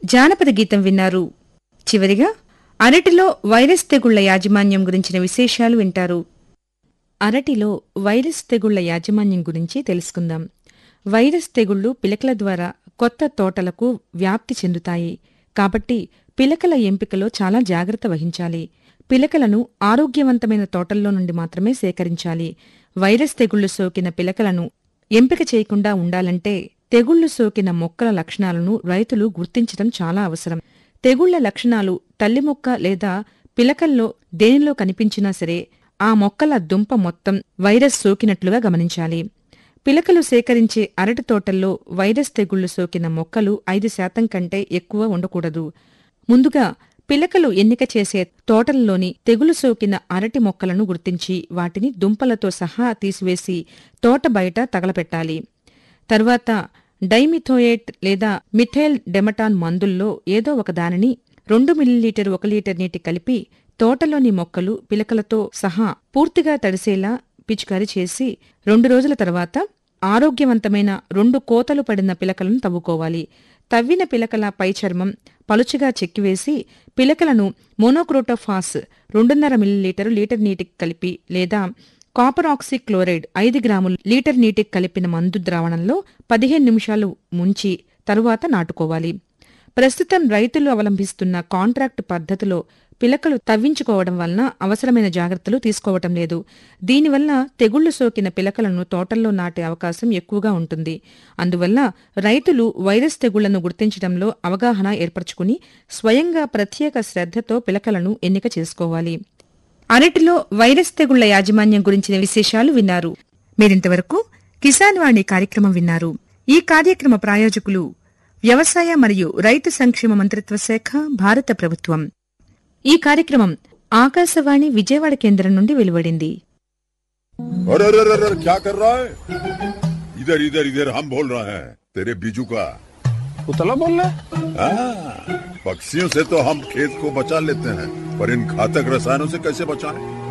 జానపద గీతం విన్నారు చివరిగా అరటిలో వైరస్ తెగుళ్ల యాజమాన్యం గురించిన విశేషాలు వింటారు అరటిలో వైరస్ తెగుళ్ల యాజమాన్యం గురించి తెలుసుకుందాం వైరస్ తెగుళ్లు పిలకల ద్వారా కొత్త తోటలకు వ్యాప్తి చెందుతాయి కాబట్టి పిలకల ఎంపికలో చాలా జాగ్రత్త వహించాలి పిలకలను ఆరోగ్యవంతమైన తోటల్లో నుండి మాత్రమే సేకరించాలి వైరస్ తెగుళ్లు సోకిన పిలకలను ఎంపిక చేయకుండా ఉండాలంటే తెగుళ్లు సోకిన మొక్కల లక్షణాలను రైతులు గుర్తించడం చాలా అవసరం తెగుళ్ల లక్షణాలు తల్లి మొక్క లేదా పిలకల్లో దేనిలో కనిపించినా సరే ఆ మొక్కల దుంప మొత్తం వైరస్ సోకినట్లుగా గమనించాలి పిలకలు సేకరించే అరటి తోటల్లో వైరస్ తెగుళ్లు సోకిన మొక్కలు ఐదు శాతం కంటే ఎక్కువ ఉండకూడదు ముందుగా పిలకలు ఎన్నిక చేసే తోటల్లోని తెగులు సోకిన అరటి మొక్కలను గుర్తించి వాటిని దుంపలతో సహా తీసివేసి తోట బయట తగలపెట్టాలి తర్వాత డైమిథోయేట్ లేదా మిథైల్ డెమటాన్ మందుల్లో ఏదో ఒక దానిని రెండు మిల్లీలీటర్ ఒక లీటర్ నీటి కలిపి తోటలోని మొక్కలు పిలకలతో సహా పూర్తిగా తడిసేలా పిచికారీ చేసి రెండు రోజుల తర్వాత ఆరోగ్యవంతమైన రెండు కోతలు పడిన పిలకలను తవ్వుకోవాలి తవ్విన పిలకల పై చర్మం పలుచగా చెక్కివేసి పిలకలను మోనోక్రోటోఫాస్ రెండున్నర మిల్లీలీటరు లీటర్ నీటికి కలిపి లేదా కాపర్ ఆక్సీ క్లోరైడ్ ఐదు గ్రాములు లీటర్ నీటికి కలిపిన మందు ద్రావణంలో పదిహేను నిమిషాలు ముంచి తరువాత నాటుకోవాలి ప్రస్తుతం రైతులు అవలంబిస్తున్న కాంట్రాక్ట్ పద్ధతిలో పిలకలు తవ్వించుకోవడం వలన అవసరమైన జాగ్రత్తలు తీసుకోవటం లేదు దీనివల్ల తెగుళ్లు సోకిన పిలకలను తోటల్లో నాటే అవకాశం ఎక్కువగా ఉంటుంది అందువల్ల రైతులు వైరస్ తెగుళ్లను గుర్తించడంలో అవగాహన ఏర్పరచుకుని స్వయంగా ప్రత్యేక శ్రద్ధతో పిలకలను ఎన్నిక చేసుకోవాలి అరటిలో వైరస్ తెగుళ్ల యాజమాన్యం గురించిన విశేషాలు విన్నారు మీరింతవరకు కిసాన్ వాణి కార్యక్రమం విన్నారు ఈ కార్యక్రమ ప్రాయోజకులు వ్యవసాయ మరియు రైతు సంక్షేమ మంత్రిత్వ శాఖ భారత ప్రభుత్వం ఈ కార్యక్రమం ఆకాశవాణి విజయవాడ కేంద్రం నుండి వెలువడింది अरे अरे अरे अरे क्या कर रहा है इधर इधर इधर हम बोल रहे हैं तेरे बीजू का उतला बोल रहा है हाँ, पक्षियों से तो हम खेत को बचा लेते हैं पर इन घातक रसायनों से कैसे बचाएं?